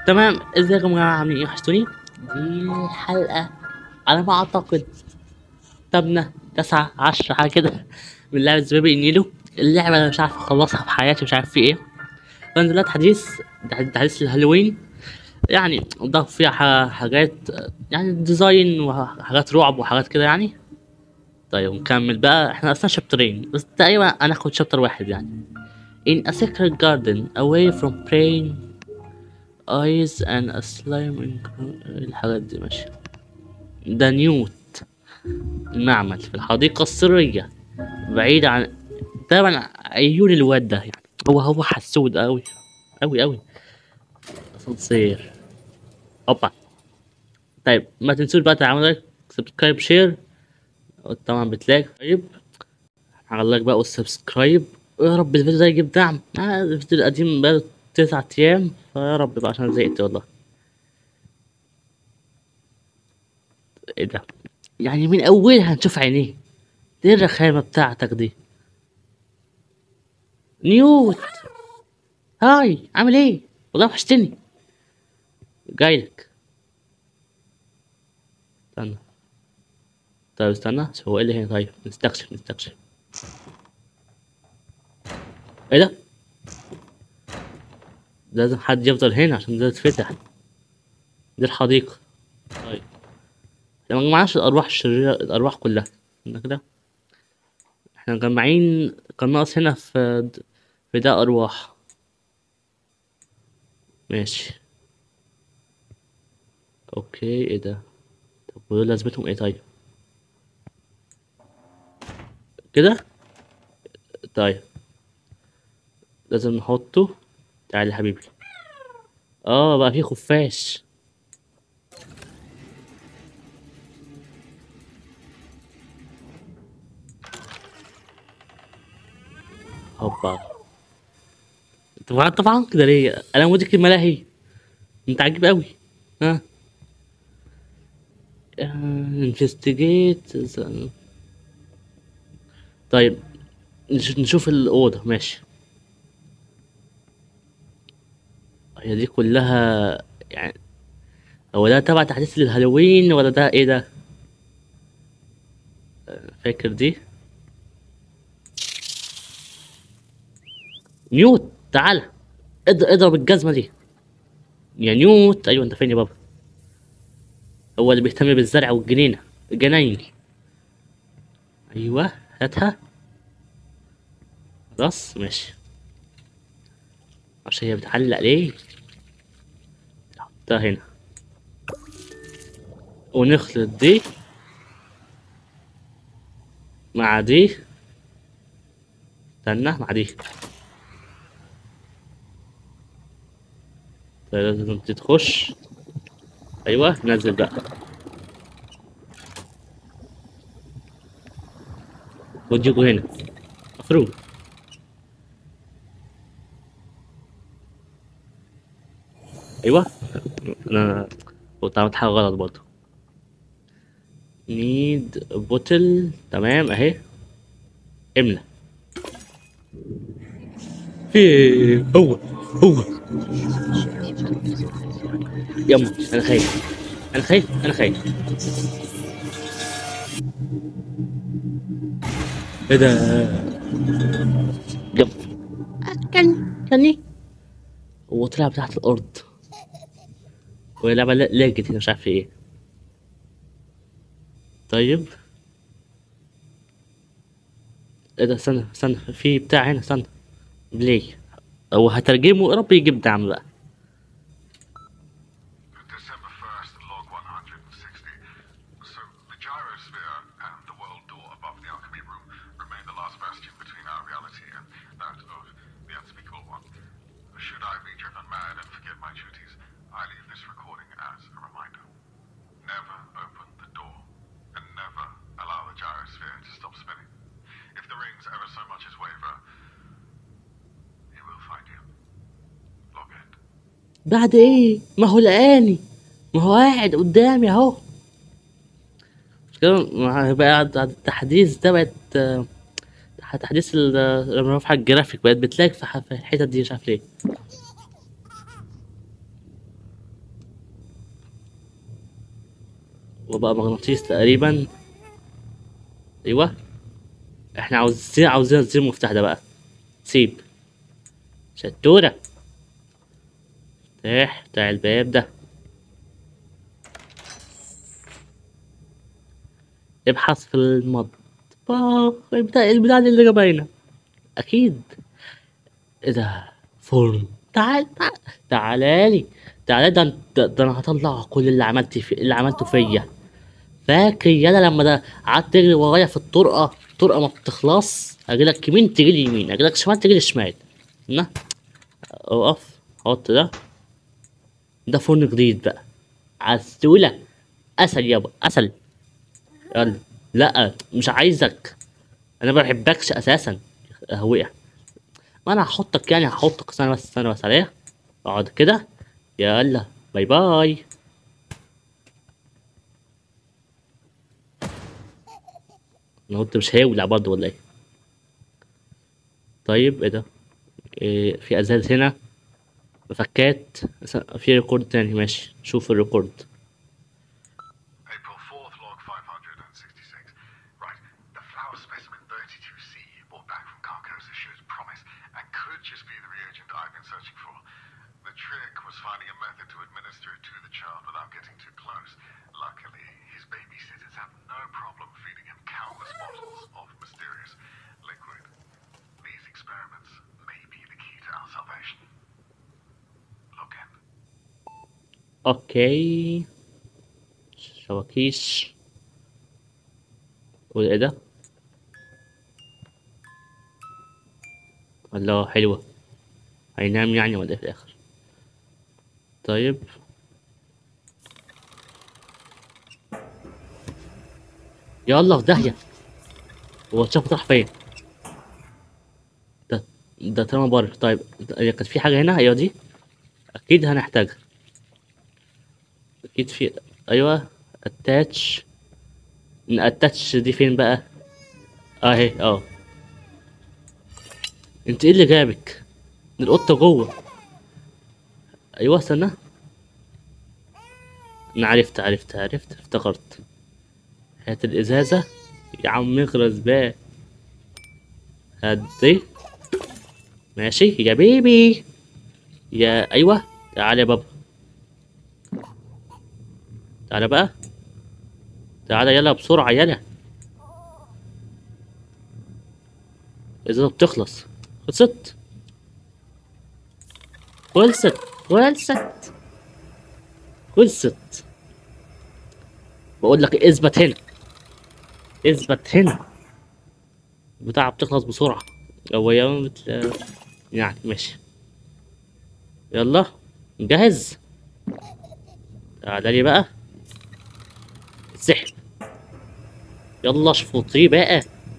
تمام ازيكم يا جماعه عاملين ايه وحشتوني دي الحلقه على ما اعتقد تمنى تسعة عشرة حاجة كده من لعبة زبيبي النيلو اللعبة أنا مش عارف أخلصها في حياتي مش عارف في إيه فنزل لها تحديث تحديث الهالوين يعني ضاف فيها ح- حاجات يعني ديزاين وحاجات رعب وحاجات كده يعني طيب نكمل بقى احنا اصلا شابترين بس تقريبا هناخد شابتر واحد يعني In a secret garden away from praying eyes and a slime in- الحاجات دي ماشي ده نيوت المعمل في الحديقة السرية بعيد عن طبعا عيون الواد ده يعني هو هو حسود أوي أوي أوي أسانسير هوبا طيب ما تنسوش بقى تعملوا لايك سبسكرايب شير طبعا بتلاقي طيب هعمل لك بقى والسبسكرايب يا رب الفيديو ده يجيب دعم آه الفيديو القديم بقاله تسعة أيام فيا رب بقى عشان زهقت والله ايه ده يعني من اولها نشوف عينيه دي الرخامة بتاعتك دي نيوت هاي عامل ايه والله وحشتني جايلك استنى طيب استنى هو ايه اللي هنا طيب نستكشف نستكشف ايه ده لازم حد يفضل هنا عشان ده يتفتح دي الحديقة طيب احنا ما جمعناش الأرواح الشريرة الأرواح كلها قلنا كده احنا مجمعين كان ناقص هنا في في ده أرواح ماشي اوكي ايه ده طب ودول لازمتهم ايه طيب كده طيب لازم نحطه تعال يا حبيبي اه بقى فيه خفاش هوبا طبعا طبعا كده ليه انا مودك الملاهي انت عجيب قوي ها انفستيجيت طيب نش- نشوف الأوضة ماشي هي دي كلها يعني هو ده تبع تحديث للهالوين ولا ده ايه ده آه، فاكر دي نيوت تعال اض- اضرب الجزمة دي يا نيوت ايوه انت فين يا بابا هو اللي بيهتم بالزرع والجنينة الجناين ايوه هاتها خلاص ماشي عشان هي بتعلق ليه نحطها هنا ونخلط دي مع دي استنى مع دي طيب لازم تخش ايوه نزل بقى وتجيبوا هنا مفروض ايوه انا كنت عملت حاجه غلط برضه نيد بوتل تمام اهي املى في إيه؟ هو هو يلا انا خايف انا خايف انا خايف ايه ده يلا كان كاني هو طلع تحت الارض وهي لعبة لا- لاجت هنا مش عارف في ايه طيب ايه ده استنى استنى في بتاع هنا استنى بلاي او هترجمه يا رب يجيب دعم بقى December 1st, log 160. So, the gyrosphere and the world door above the alchemy room remain the last bastion between our reality and that of the unspeakable one. Should I be driven mad and forget my duties, I leave this recording as a reminder. Never open the door, and never allow the gyrosphere to stop spinning. If the rings ever so much as waver, he will find you. Log end. بعد ايه ما هو لقاني ما هو قاعد قدامي اهو مش كده ما هي بقى بعد التحديث ده بقت آه، تحديث ال- لما رفع الجرافيك بقت بتلاقي في ح- في الحتت دي مش عارف ليه وبقى مغناطيس تقريبا ايوه احنا عاوزين عاوزين نزيل المفتاح ده بقى سيب شطورة افتح بتاع الباب ده ابحث في المطبخ البتاع البتاع دي اللي باينة اكيد ايه ده فرن تعال تعال تعالالي تعالى ده انت- ده انا هطلع كل اللي عملت في اللي عملته فيا فاكر يالا لما ده قعدت تجري ورايا في الطرقه الطرقه ما بتخلص اجيلك يمين تجيلي يمين اجيلك شمال تجيلي شمال نا اقف حط ده ده فرن جديد بقى عسولة اسل يابا اسل يلا لا مش عايزك انا ما بحبكش اساسا اه وقع ما انا هحطك يعني هحطك استنى بس استنى بس عليا اقعد كده يلا باي باي انا قلت مش هيولع برضه ولا ايه طيب ايه ده إيه في ازاز هنا مفكات س- في ريكورد تاني ماشي شوف الريكورد April 4th, log 566. Right, the flower specimen 32C brought back from Carcosa shows promise and could just be the reagent I've been searching for. The trick was finding a method to administer it to the child without getting too close. Luckily, his babysitters have no problem feeding him countless bottles of mysterious liquid. These experiments may be the key to our salvation. Look in. اوكي شواكيش وايه ده الله حلوة هينام يعني ولا ايه في الاخر طيب يلا في داهية هو شاف راح فين ده ده تمام بره طيب هي كانت في حاجة هنا ايوه دي اكيد هنحتاجها اكيد في ايوه اتاتش اتاتش دي فين بقى اهي اه انت ايه اللي جابك القطه جوه ايوه استنى انا عرفت عرفت عرفت افتكرت هات الازازه يا عم اغرز بقى هات دي ماشي يا بيبي يا ايوه تعالى يا بابا تعالى بقى تعالى يلا بسرعة يلا إذا بتخلص خلصت خلصت خلصت خلصت بقول لك اثبت هنا اثبت هنا بتاع بتخلص بسرعة هو يا بت... يعني ماشي يلا جاهز تعالى لي بقى السحر يلا اشفطيه بقى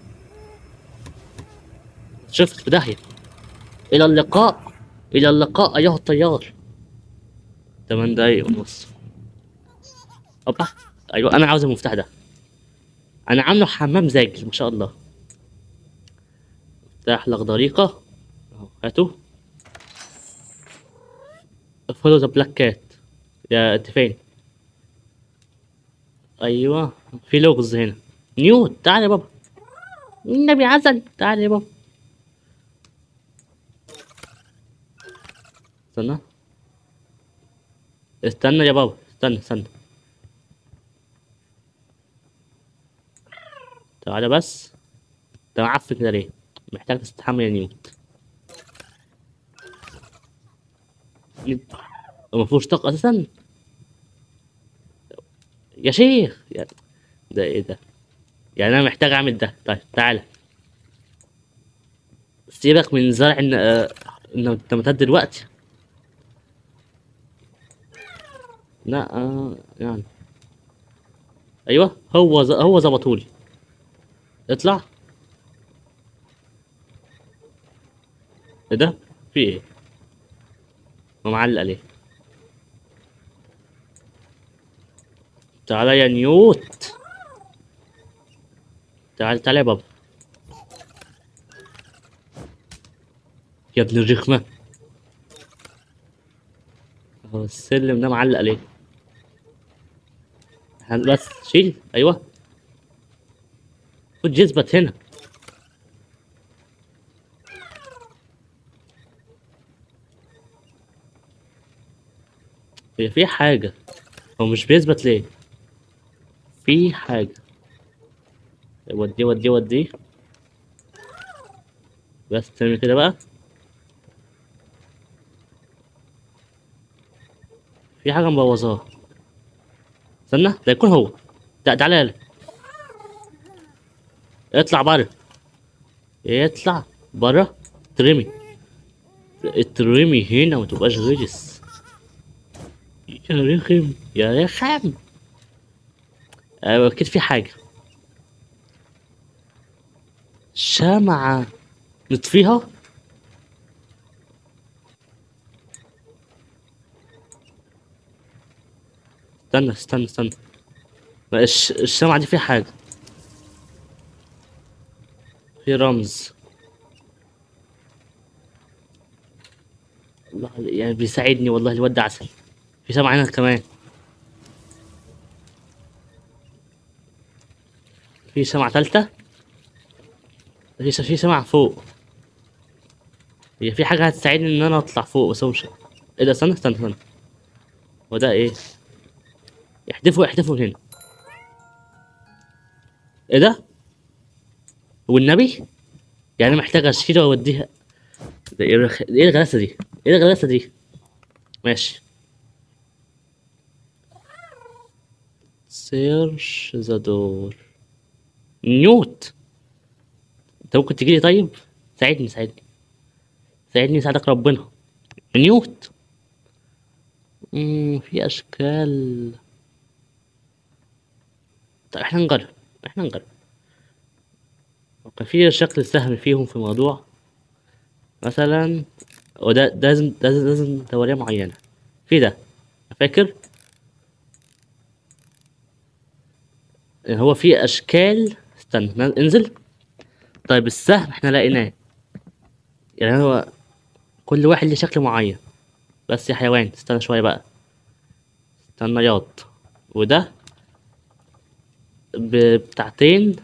شفت في داهية إلى اللقاء إلى اللقاء أيها الطيار تمن دقايق ونص أوبا أيوة أنا عاوز المفتاح ده أنا عامله حمام زاجل ما شاء الله مفتاح الأخضريقة أهو هاتوا فولو ذا بلاك كات يا انت فين ايوه في لغز هنا نيوت تعال يا بابا النبي عسل تعال يا بابا استنى استنى يا بابا استنى استنى تعالى بس انت معفن كده ليه محتاج تستحمل يا نيوت ما فيهوش طاقة أساسا يا شيخ يا- ده إيه ده يعني أنا محتاج أعمل ده طيب تعالى سيبك من زرع إن آه، إن التمتات دلوقتي لا آه يعني أيوه هو ز... هو ظبطولي اطلع ايه ده في ايه ما معلق ليه تعالى يا نيوت تعال تعال يا بابا يا ابن الرخمة هو السلم ده معلق ليه هن- بس شيل ايوه خد يثبت هنا هي في حاجة هو مش بيثبت ليه في حاجة ودي ودي ودي بس تعمل كده بقى في حاجة مبوظاها استنى ده يكون هو لا تعالى يلا اطلع بره اطلع بره ترمي ترمي هنا ما تبقاش غجس يا رخم يا رخم أيوة أكيد في حاجة شمعة نطفيها استنى استنى استنى لا، الش... الشمعة دي فيها حاجة في رمز والله يعني بيساعدني والله الواد ده عسل في شمعة هنا كمان في شمعة تالتة في ش- في شمعة فوق هي في حاجة هتساعدني إن أنا أطلع فوق بس هو مش إيه ده استنى استنى استنى هو ده إيه؟ احذفوا احذفوا من هنا إيه ده؟ والنبي؟ يعني محتاج أشيلها وأوديها ده إيه الرخ- إيه الغلاسة دي؟ إيه الغلاسة دي؟ ماشي سيرش ذا دور نيوت انت ممكن تجيلي طيب ساعدني ساعدني ساعدني يساعدك ربنا نيوت مم في اشكال طيب احنا نجرب احنا نجرب وكان في شكل سهم فيهم في الموضوع مثلا وده ده لازم ده لازم لازم دورية معينة في ده فاكر هو في اشكال استنى ن- انزل طيب السهم احنا لقيناه يعني هو كل واحد ليه شكل معين بس يا حيوان استنى شوية بقى استنى ياض وده ب- بتاعتين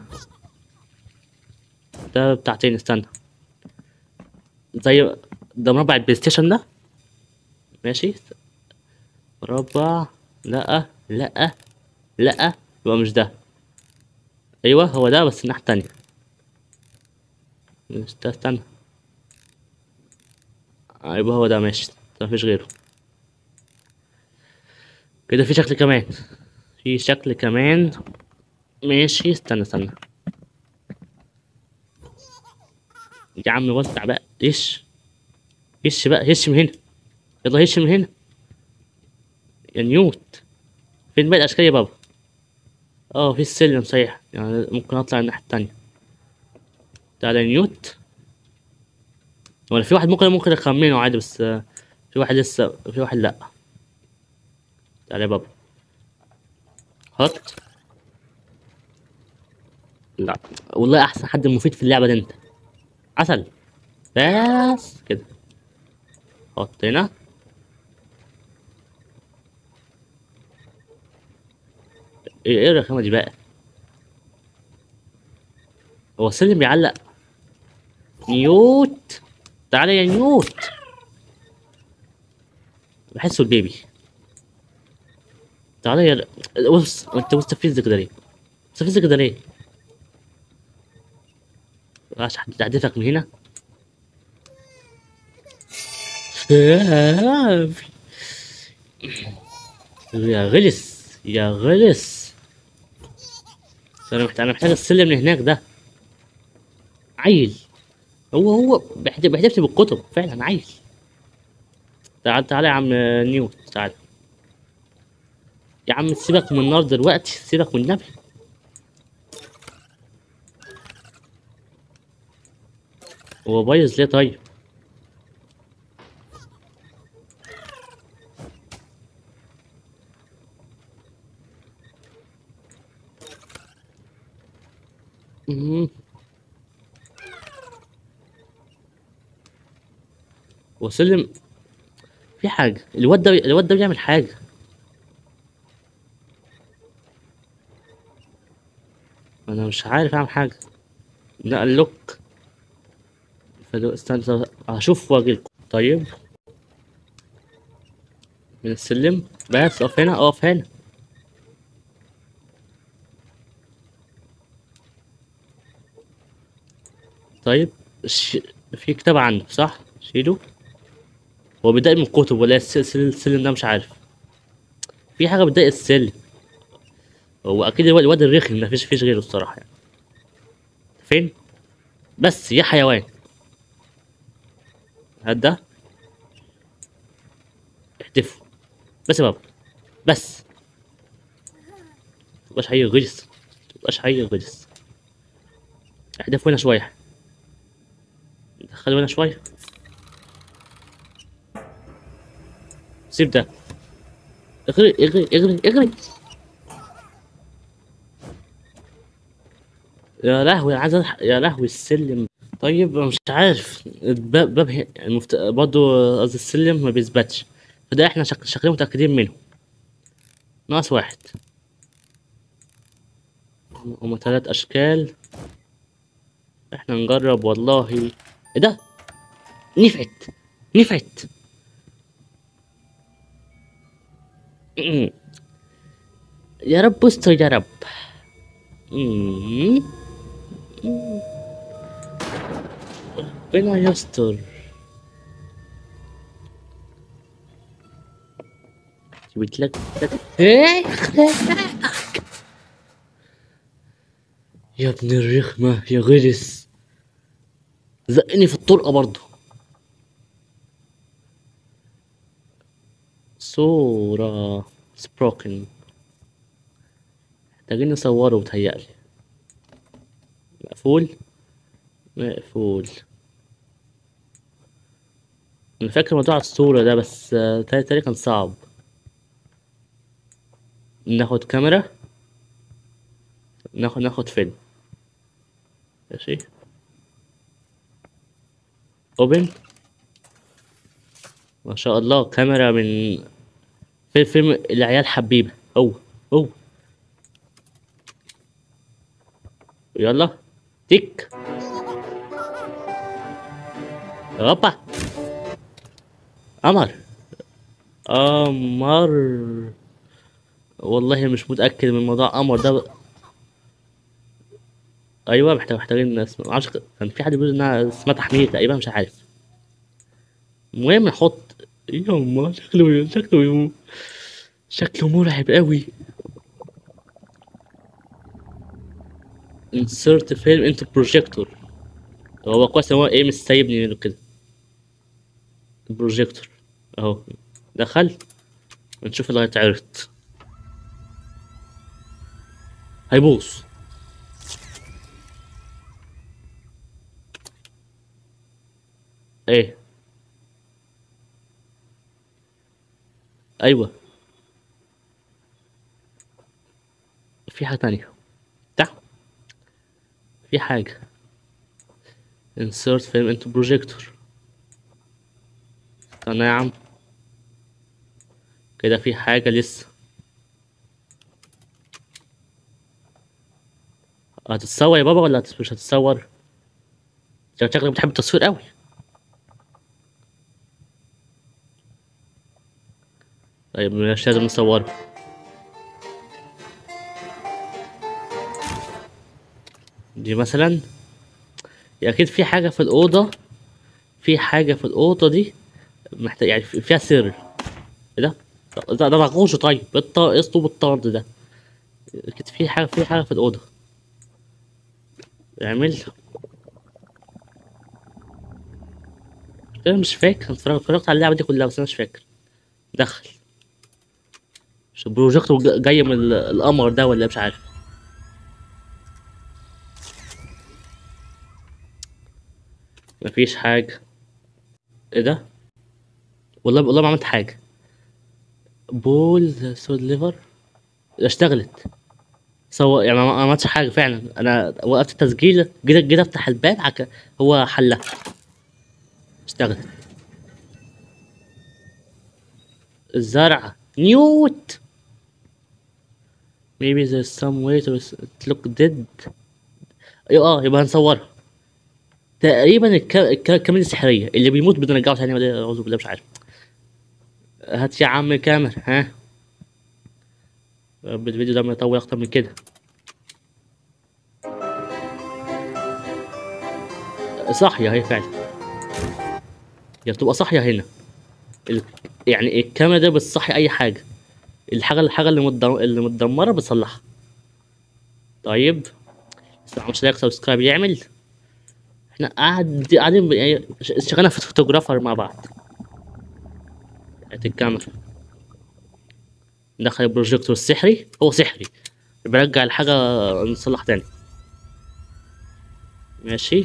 ده بتاعتين استنى زي ده مربع البلاي ستيشن ده ماشي مربع لا لا لا يبقى مش ده ايوه هو ده بس الناحية التانية مش ده استنى آه، يبقى هو ده ماشي مفيش غيره كده في شكل كمان في شكل كمان ماشي استنى استنى يا عم وسع بقى ايش ايش بقى هش من هنا يلا هش من هنا يا نيوت فين باقي الاشكال يا بابا اه في السلم صحيح يعني ممكن اطلع الناحية التانية تعالى نيوت ولا في واحد ممكن ممكن اخمنه عادي بس آه، في واحد لسه في واحد لا تعالى يا بابا حط لا والله احسن حد مفيد في اللعبة ده انت عسل بس كده حط هنا ايه ايه الرخامة دي بقى هو السلم بيعلق نيوت تعالى يا نيوت بحسه البيبي تعالى يا بص انت مستفز كده ليه مستفز كده ليه عشان حد يحدفك من هنا يا غلس يا غلس انا محتاج انا محتاج السلم اللي هناك ده عيل هو هو بيحد- بيحدفني بالكتب فعلا عيل تعال تعال يا عم نيوت تعال يا عم سيبك من النار دلوقتي سيبك من النبي هو بايظ ليه طيب مم. وسلم في حاجة الواد ده الواد ده بيعمل حاجة انا مش عارف اعمل حاجة لا اللوك فلو استنى استنى، هشوف واجيلكم طيب من السلم بس اقف هنا اقف هنا طيب ش... في كتاب عنده صح شيله هو بيضايق من الكتب ولا الس- الس- السلم ده مش عارف في حاجة بتضايق السلم هو اكيد الواد الواد الرخم ده مفيش فيش غيره الصراحة يعني فين بس يا حيوان هات ده احدفه بس يا بابا بس متبقاش حي غجس متبقاش حي غجس احدفه هنا شوية دخله هنا شوية سيب ده اغري اغري اغري اغري يا لهوي انا عايز ألحق- يا لهوي السلم طيب مش عارف الباب باب هي- المفت... برضه قصدي السلم ما بيثبتش فده احنا شك... شكلنا متأكدين منه ناقص واحد هما تلات أشكال احنا نجرب والله ايه ده نفعت نفعت أمم. يا رب استر يا رب أمم. أمم. ربنا يستر جبت لك إيه؟ يا ابن الرخمة يا غلس زقني في الطرقة برضه صورة سبروكن محتاجين نصوره بتهيألي مقفول مقفول انا فاكر موضوع الصورة ده بس آه، تاني تاني كان صعب ناخد كاميرا ناخد ناخد فيلم ماشي اوبن ما شاء الله كاميرا من في فيلم العيال حبيبة هو هو يلا تك هوبا قمر قمر والله مش متأكد من موضوع قمر ده ايوه محتاج محتاجين ناس معرفش كان في حد بيقول انها اسمها تحميل تقريبا مش عارف المهم نحط يما شكله شكله شكله مرعب قوي insert film into projector هو كويس إن هو ايه مش سايبني كده البروجيكتور اهو دخل ونشوف اللي هيتعرض هيبوظ ايه ايوه في حاجة تانية تحت في حاجة insert film into projector استنى يا عم كده في حاجة لسه هتتصور يا بابا ولا هتس- مش هتتصور شكلك بتحب التصوير قوي طيب مش لازم نصوره دي مثلا اكيد في حاجة في الأوضة في حاجة في الأوضة دي محتاج يعني في- فيها سر ايه ده؟ ده ده مغوش طيب الط- ايه اسلوب الطرد ده؟ اكيد في حاجة في حاجة في الأوضة اعمل انا مش فاكر أنا اتفرجت اتفرجت على اللعبة دي كلها بس انا مش فاكر دخل مش البروجيكتور جا- جاي من ال- القمر ده ولا مش عارف مفيش حاجة ايه ده؟ والله والله ما عملت حاجة بول سود ليفر اشتغلت سو يعني ما ما عملتش حاجة فعلا انا وقفت التسجيل جيت جيت افتح الباب عك... هو حلها اشتغلت الزرعة نيوت maybe there's some way to s- to look dead ايوه اه يبقى هنصورها تقريبا الك... الك... الكاميرا السحريه اللي بيموت بنرجعه تاني ولا اعوذ بالله مش عارف هات يا عم كاميرا ها يا رب الفيديو ده ما يطول اكتر من كده صاحية هي فعلا هي بتبقى صاحية هنا ال... يعني الكاميرا ده بتصحي أي حاجة الحاجة الحاجة اللي متدم... اللي متدمرة بتصلحها طيب بس ما عملش لايك سبسكرايب يعمل احنا قاعد قاعدين ب- يعني ش- شغالين في فوتوغرافر مع بعض هات الكاميرا ندخل البروجيكتور السحري هو سحري برجع الحاجة نصلح تاني ماشي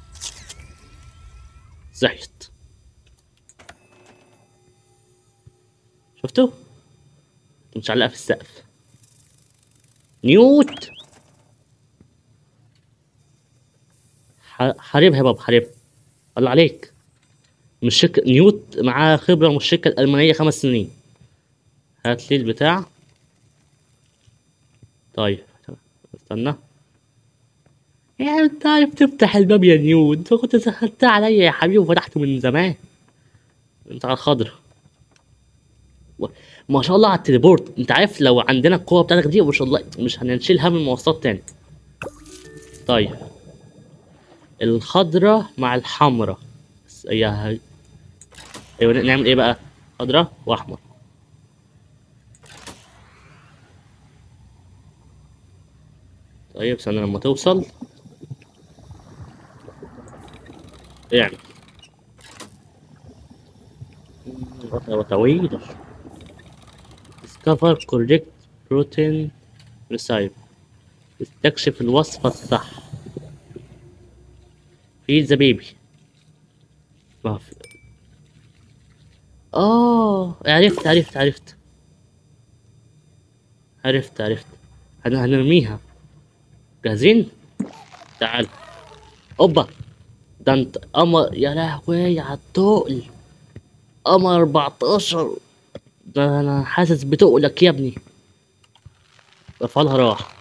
صحيت شفتوا متعلقة في السقف نيوت ح- حاربها يا بابا حاربها الله عليك من الشركة نيوت معاه خبرة من الشركة الألمانية خمس سنين هات لي البتاع طيب استنى يعني انت عارف تفتح الباب يا نيوت انت كنت سهلتها عليا يا حبيبي وفتحته من زمان انت على الخضرة و- ما شاء الله على التليبورت انت عارف لو عندنا القوة بتاعتك دي ما شاء الله مش هنشيل هم المواصلات تاني طيب الخضرة مع الحمرة بس هي ه- ايوه نعمل ايه بقى خضرة واحمر طيب استنى لما توصل اعمل خطوة طويلة discover correct protein recipe استكشف الوصفة الصح feed the baby ما في اه عرفت عرفت عرفت عرفت عرفت هن- هنرميها جاهزين تعال اوبا ده انت قمر يا لهوي على التقل قمر 14 ده انا حاسس بتقلك يا ابني رفعلها راح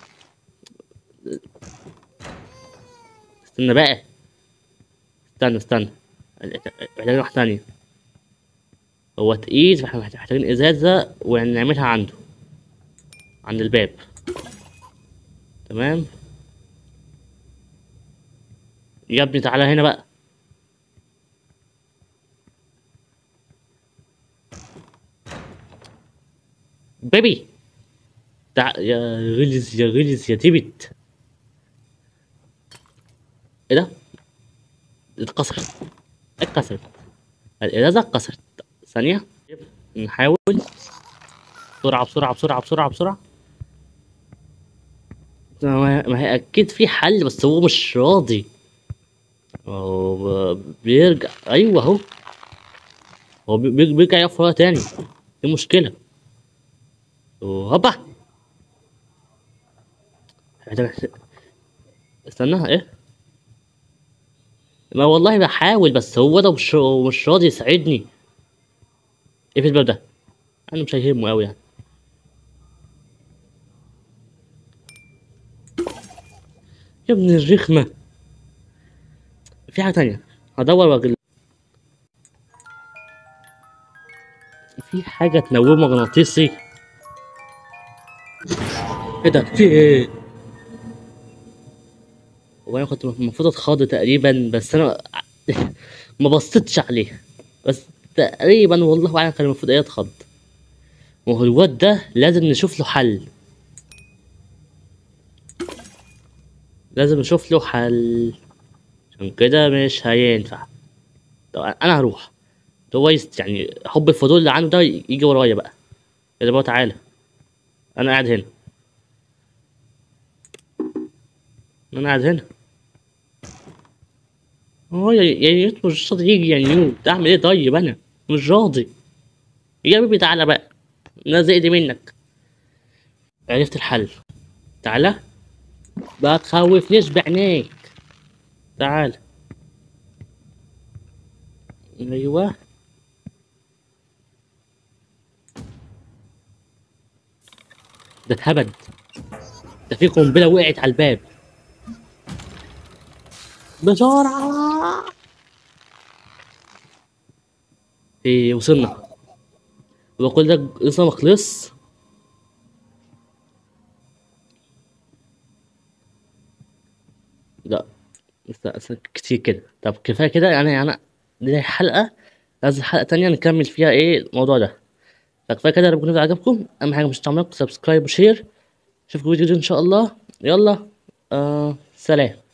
استنى بقى استنى استنى محتاجين واحدة تانية هو تقيل فاحنا محتاجين ازازة ونعملها عنده عند الباب تمام يا ابني تعالى هنا بقى بيبي تع... يا غلس يا غلس يا تبت ايه ده اتكسرت اتكسرت الازازة اتكسرت ثانية نحاول بسرعة بسرعة بسرعة بسرعة بسرعة ما ما هي أكيد في حل بس هو مش راضي هو ب- بيرجع أيوه أهو هو بي- بي- بيرجع يقف ورا تاني دي مشكلة هوبا محتاج- استنى ايه ما والله بحاول بس هو ده مش مش راضي يساعدني ايه في الباب ده انا مش هيهمه قوي يعني يا ابن الرخمة في حاجة تانية هدور واجل في حاجة تنوم مغناطيسي ايه ده في ايه وانا كنت المفروض اتخاض تقريبا بس انا ما بصيتش عليه بس تقريبا والله اعلم كان المفروض ايه اتخض وهو الواد ده لازم نشوف له حل لازم نشوف له حل عشان كده مش هينفع طب انا هروح هو يست- يعني حب الفضول اللي عنده ده يجي ورايا بقى يا بابا تعالى انا قاعد هنا انا قاعد هنا هو يعني مش راضي يجي يعني يوم اعمل ايه طيب انا مش راضي يا بيبي تعالى بقى انا زهقت منك عرفت الحل تعالى بقى تخوفنيش بعينيك تعال ايوه ده اتهبد ده في قنبله وقعت على الباب بسرعة ايه وصلنا وكل ده لسه ما خلص لا لسه لسه كتير كده طب كفايه كده يعني انا دي حلقه لازم حلقه تانية نكمل فيها ايه الموضوع ده فكفايه كده ربنا يكون عجبكم اهم حاجه مش تعملوا سبسكرايب وشير اشوفكم فيديو جديد ان شاء الله يلا آه سلام